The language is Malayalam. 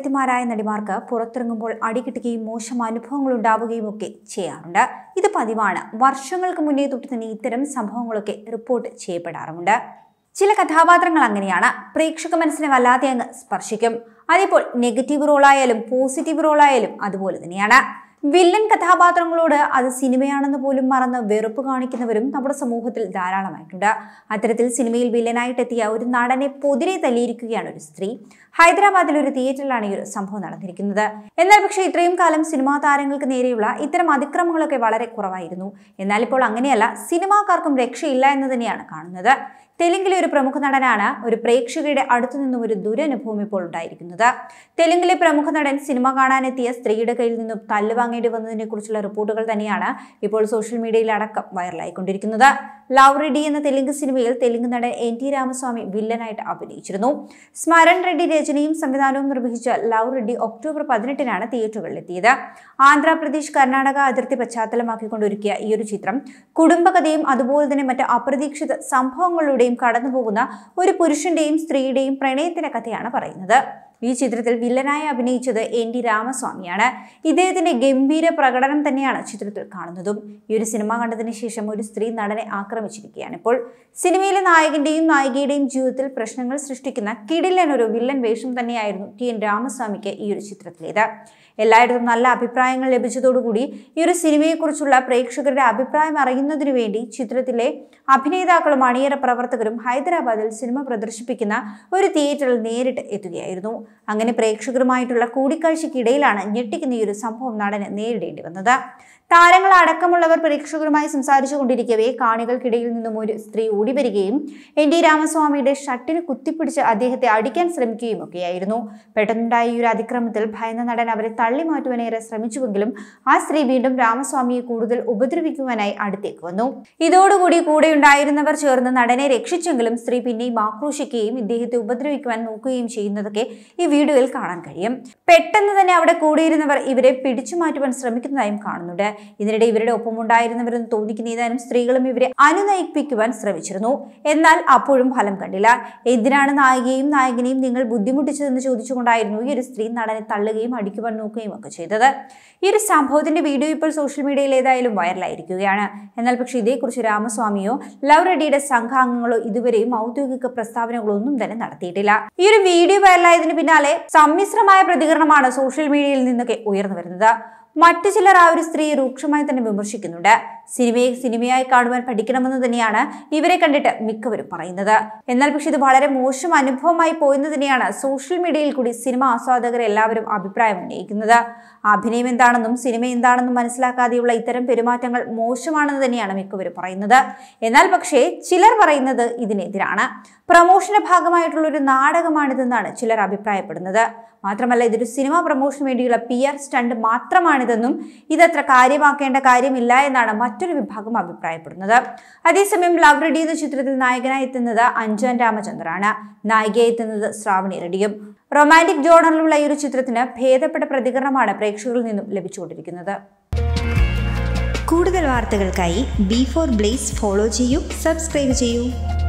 ചേട്ടത്തിമാരായ നടിമാർക്ക് പുറത്തിറങ്ങുമ്പോൾ അടികിട്ടുകയും മോശം അനുഭവങ്ങൾ ഉണ്ടാവുകയും ഒക്കെ ചെയ്യാറുണ്ട് ഇത് പതിവാണ് വർഷങ്ങൾക്ക് മുന്നേ തൊട്ട് തന്നെ ഇത്തരം സംഭവങ്ങളൊക്കെ റിപ്പോർട്ട് ചെയ്യപ്പെടാറുമുണ്ട് ചില കഥാപാത്രങ്ങൾ അങ്ങനെയാണ് പ്രേക്ഷക മനസ്സിനെ വല്ലാതെ അങ്ങ് സ്പർശിക്കും അതിപ്പോൾ നെഗറ്റീവ് റോളായാലും പോസിറ്റീവ് റോളായാലും അതുപോലെ തന്നെയാണ് വില്ലൻ കഥാപാത്രങ്ങളോട് അത് സിനിമയാണെന്ന് പോലും മറന്ന് വെറുപ്പ് കാണിക്കുന്നവരും നമ്മുടെ സമൂഹത്തിൽ ധാരാളമായിട്ടുണ്ട് അത്തരത്തിൽ സിനിമയിൽ വില്ലനായിട്ടെത്തിയ ഒരു നടനെ പൊതിരെ തല്ലിയിരിക്കുകയാണ് ഒരു സ്ത്രീ ഹൈദരാബാദിലെ ഒരു തിയേറ്ററിലാണ് ഈ ഒരു സംഭവം നടന്നിരിക്കുന്നത് എന്നാൽ പക്ഷേ ഇത്രയും കാലം സിനിമാ താരങ്ങൾക്ക് നേരെയുള്ള ഇത്തരം അതിക്രമങ്ങളൊക്കെ വളരെ കുറവായിരുന്നു എന്നാൽ ഇപ്പോൾ അങ്ങനെയല്ല സിനിമാക്കാർക്കും രക്ഷയില്ല എന്ന് തന്നെയാണ് കാണുന്നത് തെലുങ്കിലെ ഒരു പ്രമുഖ നടനാണ് ഒരു പ്രേക്ഷകരുടെ അടുത്തു നിന്നും ഒരു ദുരനുഭവം ഇപ്പോൾ ഉണ്ടായിരിക്കുന്നത് തെലുങ്കിലെ പ്രമുഖ നടൻ സിനിമ കാണാനെത്തിയ സ്ത്രീയുടെ കയ്യിൽ നിന്നും തല്ല് വാങ്ങേണ്ടി വന്നതിനെ കുറിച്ചുള്ള റിപ്പോർട്ടുകൾ തന്നെയാണ് ഇപ്പോൾ സോഷ്യൽ മീഡിയയിൽ അടക്കം വൈറലായിക്കൊണ്ടിരിക്കുന്നത് ലവ് റെഡ്ഡി എന്ന തെലുങ്ക് സിനിമയിൽ തെലുങ്ക് നടൻ എൻ ടി രാമസ്വാമി വില്ലനായിട്ട് അഭിനയിച്ചിരുന്നു സ്മരൺ റെഡ്ഡി രചനയും സംവിധാനവും നിർവഹിച്ച ലവ് റെഡ്ഡി ഒക്ടോബർ പതിനെട്ടിനാണ് തിയേറ്ററുകളിലെത്തിയത് ആന്ധ്രാപ്രദേശ് കർണാടക അതിർത്തി പശ്ചാത്തലമാക്കിക്കൊണ്ട് ഒരുക്കിയ ഈ ഒരു ചിത്രം കുടുംബകഥയും അതുപോലെ തന്നെ മറ്റ് അപ്രതീക്ഷിത സംഭവങ്ങളിലൂടെയും കടന്നുപോകുന്ന ഒരു പുരുഷന്റെയും സ്ത്രീയുടെയും പ്രണയത്തിന്റെ കഥയാണ് പറയുന്നത് ഈ ചിത്രത്തിൽ വില്ലനായി അഭിനയിച്ചത് എൻ ഡി രാമസ്വാമിയാണ് ഇദ്ദേഹത്തിന്റെ ഗംഭീര പ്രകടനം തന്നെയാണ് ചിത്രത്തിൽ കാണുന്നതും ഈ ഒരു സിനിമ കണ്ടതിന് ശേഷം ഒരു സ്ത്രീ നടനെ ആക്രമിച്ചിരിക്കുകയാണ് ഇപ്പോൾ സിനിമയിലെ നായകന്റെയും നായികയുടെയും ജീവിതത്തിൽ പ്രശ്നങ്ങൾ സൃഷ്ടിക്കുന്ന കിടിലൻ ഒരു വില്ലൻ വേഷം തന്നെയായിരുന്നു ടി എൻ രാമസ്വാമിക്ക് ഈ ഒരു ചിത്രത്തിലേത് എല്ലായിടത്തും നല്ല അഭിപ്രായങ്ങൾ ലഭിച്ചതോടുകൂടി ഈ ഒരു സിനിമയെക്കുറിച്ചുള്ള പ്രേക്ഷകരുടെ അഭിപ്രായം അറിയുന്നതിനു വേണ്ടി ചിത്രത്തിലെ അഭിനേതാക്കളും അണിയറ പ്രവർത്തകരും ഹൈദരാബാദിൽ സിനിമ പ്രദർശിപ്പിക്കുന്ന ഒരു തിയേറ്ററിൽ നേരിട്ട് എത്തുകയായിരുന്നു അങ്ങനെ പ്രേക്ഷകരുമായിട്ടുള്ള കൂടിക്കാഴ്ചയ്ക്കിടയിലാണ് ഞെട്ടിക്കുന്ന ഈ ഒരു സംഭവം നടന് നേരിടേണ്ടി വന്നത് താരങ്ങൾ അടക്കമുള്ളവർ പ്രേക്ഷകരുമായി സംസാരിച്ചു കൊണ്ടിരിക്കവേ കാണികൾക്കിടയിൽ നിന്നും ഒരു സ്ത്രീ ഓടി വരികയും എൻ ഡി രാമസ്വാമിയുടെ ഷട്ടിന് കുത്തിപ്പിടിച്ച് അദ്ദേഹത്തെ അടിക്കാൻ ശ്രമിക്കുകയും ഒക്കെയായിരുന്നു പെട്ടെന്നുണ്ടായ ഈ ഒരു അതിക്രമത്തിൽ ഭയന്ന നടൻ അവരെ തള്ളി മാറ്റുവാനേറെ ശ്രമിച്ചുവെങ്കിലും ആ സ്ത്രീ വീണ്ടും രാമസ്വാമിയെ കൂടുതൽ ഉപദ്രവിക്കുവാനായി അടുത്തേക്ക് വന്നു ഇതോടുകൂടി കൂടെ ഉണ്ടായിരുന്നവർ ചേർന്ന് നടനെ രക്ഷിച്ചെങ്കിലും സ്ത്രീ പിന്നെയും ആക്രോശിക്കുകയും ഇദ്ദേഹത്തെ ഉപദ്രവിക്കുവാൻ നോക്കുകയും ചെയ്യുന്നതൊക്കെ ഈ വീഡിയോയിൽ കാണാൻ കഴിയും പെട്ടെന്ന് തന്നെ അവിടെ കൂടിയിരുന്നവർ ഇവരെ പിടിച്ചു മാറ്റുവാൻ ശ്രമിക്കുന്നതായും കാണുന്നുണ്ട് ഇതിനിടെ ഇവരുടെ ഒപ്പമുണ്ടായിരുന്നവരെന്ന് തോന്നിക്കുന്ന ഏതാനും സ്ത്രീകളും ഇവരെ അനുനയിപ്പിക്കുവാൻ ശ്രമിച്ചിരുന്നു എന്നാൽ അപ്പോഴും ഫലം കണ്ടില്ല എന്തിനാണ് നായികയും നായകനെയും നിങ്ങൾ ബുദ്ധിമുട്ടിച്ചതെന്ന് ചോദിച്ചുകൊണ്ടായിരുന്നു ഈ ഒരു സ്ത്രീ നടനെ തള്ളുകയും അടിക്കുവാൻ നോക്കുകയും ഒക്കെ ചെയ്തത് ഈ ഒരു സംഭവത്തിന്റെ വീഡിയോ ഇപ്പോൾ സോഷ്യൽ മീഡിയയിൽ ഏതായാലും വൈറലായിരിക്കുകയാണ് എന്നാൽ പക്ഷേ ഇതേക്കുറിച്ച് രാമസ്വാമിയോ ലവ് റെഡ്ഡിയുടെ സംഘാംഗങ്ങളോ ഇതുവരെയും ഔദ്യോഗിക പ്രസ്താവനകളോ ഒന്നും തന്നെ നടത്തിയിട്ടില്ല ഈ ഒരു വീഡിയോ വൈറലായതിനു പിന്നാലെ സമ്മിശ്രമായ പ്രതികരണമാണ് സോഷ്യൽ മീഡിയയിൽ നിന്നൊക്കെ ഉയർന്നു വരുന്നത് മറ്റു ചിലർ ആ ഒരു സ്ത്രീയെ രൂക്ഷമായി തന്നെ വിമർശിക്കുന്നുണ്ട് സിനിമയെ സിനിമയായി കാണുവാൻ പഠിക്കണമെന്ന് തന്നെയാണ് ഇവരെ കണ്ടിട്ട് മിക്കവരും പറയുന്നത് എന്നാൽ പക്ഷെ ഇത് വളരെ മോശം അനുഭവമായി പോയെന്ന് തന്നെയാണ് സോഷ്യൽ മീഡിയയിൽ കൂടി സിനിമ ആസ്വാദകർ എല്ലാവരും അഭിപ്രായം ഉന്നയിക്കുന്നത് അഭിനയം എന്താണെന്നും സിനിമ എന്താണെന്നും മനസ്സിലാക്കാതെയുള്ള ഇത്തരം പെരുമാറ്റങ്ങൾ മോശമാണെന്ന് തന്നെയാണ് മിക്കവരും പറയുന്നത് എന്നാൽ പക്ഷേ ചിലർ പറയുന്നത് ഇതിനെതിരാണ് പ്രമോഷന്റെ ഭാഗമായിട്ടുള്ള ഒരു നാടകമാണിതെന്നാണ് ചിലർ അഭിപ്രായപ്പെടുന്നത് മാത്രമല്ല ഇതൊരു സിനിമ പ്രൊമോഷന് വേണ്ടിയുള്ള പി ആർ സ്റ്റണ്ട് മാത്രമാണിതെന്നും ഇതത്ര കാര്യമാക്കേണ്ട കാര്യമില്ല എന്നാണ് മറ്റൊരു വിഭാഗം അഭിപ്രായപ്പെടുന്നത് അതേസമയം ലവ് റെഡി എന്ന ചിത്രത്തിൽ നായകനായി എത്തുന്നത് അഞ്ജൻ രാമചന്ദ്രാണ് നായികയായി എത്തുന്നത് ശ്രാവണി റെഡ്ഡിയും റൊമാൻറ്റിക് ജോണറിലുള്ള ഈ ഒരു ചിത്രത്തിന് ഭേദപ്പെട്ട പ്രതികരണമാണ് പ്രേക്ഷകരിൽ നിന്നും ലഭിച്ചുകൊണ്ടിരിക്കുന്നത് കൂടുതൽ വാർത്തകൾക്കായി ബി ഫോർ ബ്ലേസ് ഫോളോ ചെയ്യൂ സബ്സ്ക്രൈബ് ചെയ്യൂ